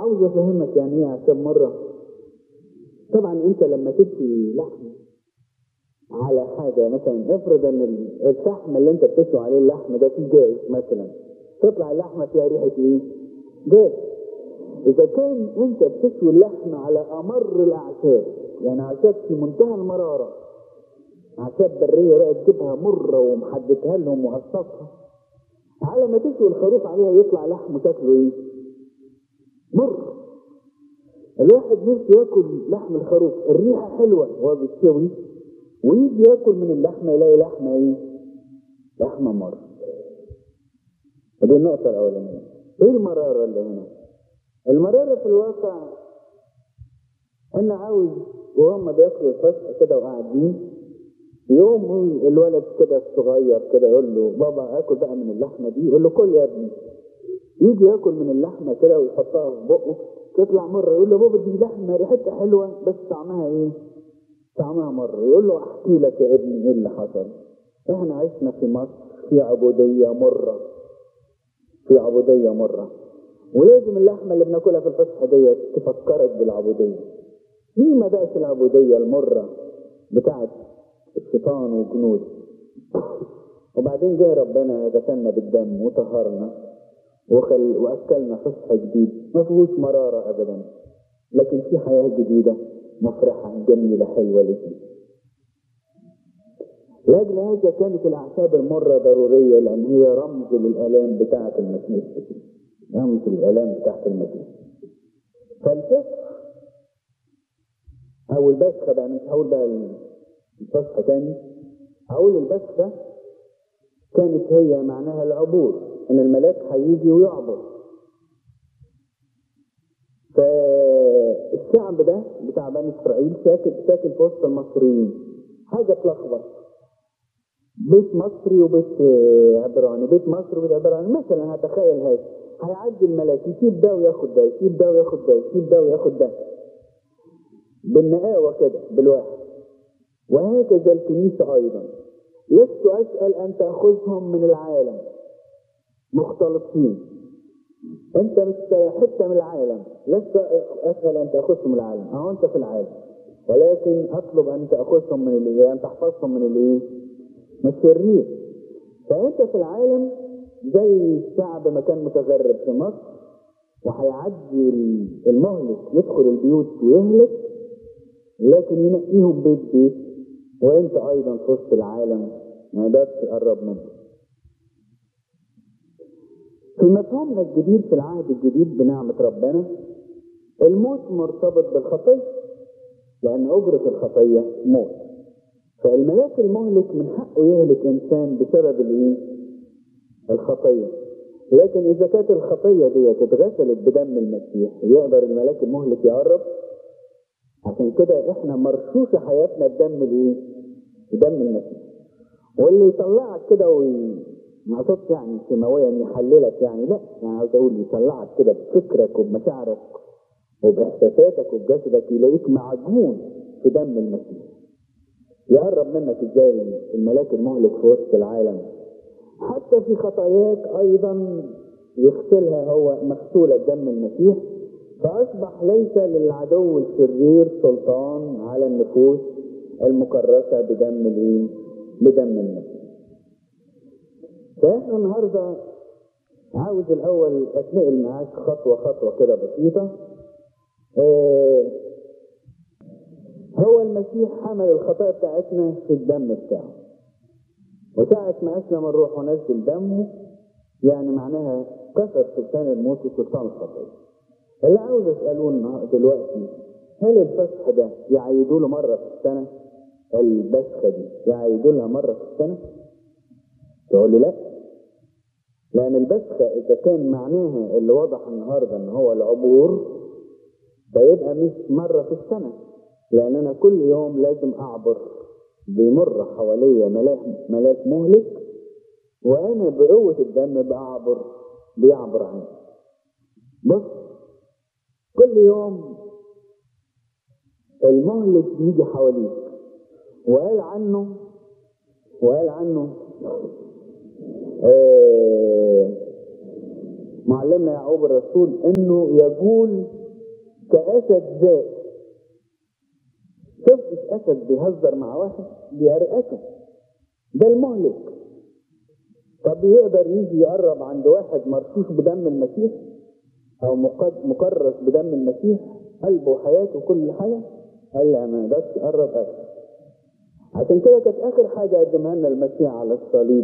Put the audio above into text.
عاوز افهمك يعني ايه اعشاب مره طبعا انت لما تشوي لحم على حاجه مثلا افرض ان ال- الفحم اللي انت بتشوي عليه اللحم ده فيه جاز مثلا تطلع اللحمه فيها ريحه ايه؟ جاز اذا كان انت بتشوي اللحم على امر الاعشاب يعني اعشاب في منتهى المراره اعشاب بريه بقى تجيبها مره ومحددها لهم وقصصها على ما تشوي الخروف عليها يطلع لحم شكله ايه؟ مر الواحد نفسه ياكل لحم الخروف الريحه حلوه وهو بيتشوي ويجي ياكل من اللحمه يلاقي لحمه ايه؟ لحمه مر دي النقطه الاولانيه ايه المراره اللي هنا؟ المراره في الواقع انا عاوز وهم بياكلوا الفسح كده وقاعدين يوم الولد كده الصغير كده يقول له بابا اكل بقى من اللحمه دي يقول له كل يا ابني يجي ياكل من اللحمه كده ويحطها في بقه تطلع مره يقول له بابا دي لحمه ريحتها حلوه بس طعمها ايه؟ طعمها مر يقول له احكي لك يا ابني ايه اللي حصل احنا عشنا في مصر في عبوديه مره في عبوديه مره ولازم اللحمه اللي بناكلها في الفصح ديت تفكرك بالعبوديه مين ما بقاش العبوديه المره بتاعت الشيطان وجنوده وبعدين جه ربنا غسلنا بالدم وطهرنا وخل... واكلنا فصح جديد ما فيهوش مراره ابدا لكن في حياه جديده مفرحه جميله حلوه لذيذه لاجل هذا كانت الاعشاب المره ضروريه لان هي رمز للالام بتاعه المسيح رمز للالام بتاعه المسيح فالفصح او البسخه بقى مش هقول بقى الفصحى تاني هقول البسخه كانت هي معناها العبور ان الملاك هيجي ويعبر فالشعب ده بتاع بني اسرائيل ساكن ساكن في وسط المصريين حاجه تلخبط بيت مصري وبيت آه، عبراني بيت مصري وبيت عبراني مثلا هتخيل هذا هيعدي الملاك يسيب ده وياخد ده يسيب ده وياخد ده يسيب ده وياخد ده بالنقاوه كده بالواحد وهكذا الكنيسه ايضا لست اسال ان تاخذهم من العالم مختلطين انت مش حته من العالم لست اسال ان تاخذهم من العالم اهو انت في العالم ولكن اطلب ان تاخذهم من الايه ان تحفظهم من الايه من الشرير فانت في العالم زي الشعب ما كان متغرب في مصر وهيعدي المهلك يدخل البيوت ويهلك لكن ينقيهم بيت بيت وانت ايضا في وسط العالم ما تقدرش تقرب منه في مفهومنا الجديد في العهد الجديد بنعمة ربنا الموت مرتبط بالخطية لأن أجرة الخطية موت فالملاك المهلك من حقه يهلك إنسان بسبب الإيه؟ الخطية لكن إذا كانت الخطية دي اتغسلت بدم المسيح يقدر الملاك المهلك يقرب عشان كده احنا مرشوش حياتنا بدم الايه؟ بدم المسيح واللي يطلعك كده وي... ما اقصدش يعني سماويا يحللك يعني لا يعني عاوز اقول يطلعك كده بفكرك وبمشاعرك وباحساساتك وبجسدك يلاقيك معجون في دم المسيح يقرب منك ازاي الملاك المهلك في وسط العالم حتى في خطاياك ايضا يغسلها هو مغسوله بدم المسيح فأصبح ليس للعدو الشرير سلطان على النفوس المكرسة بدم الإيه؟ بدم المسيح. فإحنا النهاردة عاوز الأول أتنقل معاك خطوة خطوة كده بسيطة. آه هو المسيح حمل الخطايا بتاعتنا في الدم بتاعه. وساعة ما أسلم الروح ونزل دمه يعني معناها كسر سلطان الموت وسلطان الخطيه. اللي عاوز اساله دلوقتي هل الفسخ ده يعيدوا له مره في السنه؟ البسخه دي يعيدوا لها مره في السنه؟ تقول لي لا لان البسخه اذا كان معناها اللي واضح النهارده ان هو العبور فيبقى مش مره في السنه لان انا كل يوم لازم اعبر بيمر حواليا ملاك ملاك مهلك وانا بقوه الدم بعبر بيعبر عني بص كل يوم المهلك يجي حواليك وقال عنه وقال عنه آه معلمنا يعقوب الرسول انه يقول كاسد ذات شفتش اسد بيهزر مع واحد بيرقصه ده المهلك طب يقدر يجي يقرب عند واحد مرشوش بدم المسيح او مقد- مكرس بدم المسيح قلبه وحياته وكل حاجه قال لا ما يقدرش يقرب ابدا عشان كده كانت اخر حاجه قدمها لنا المسيح على الصليب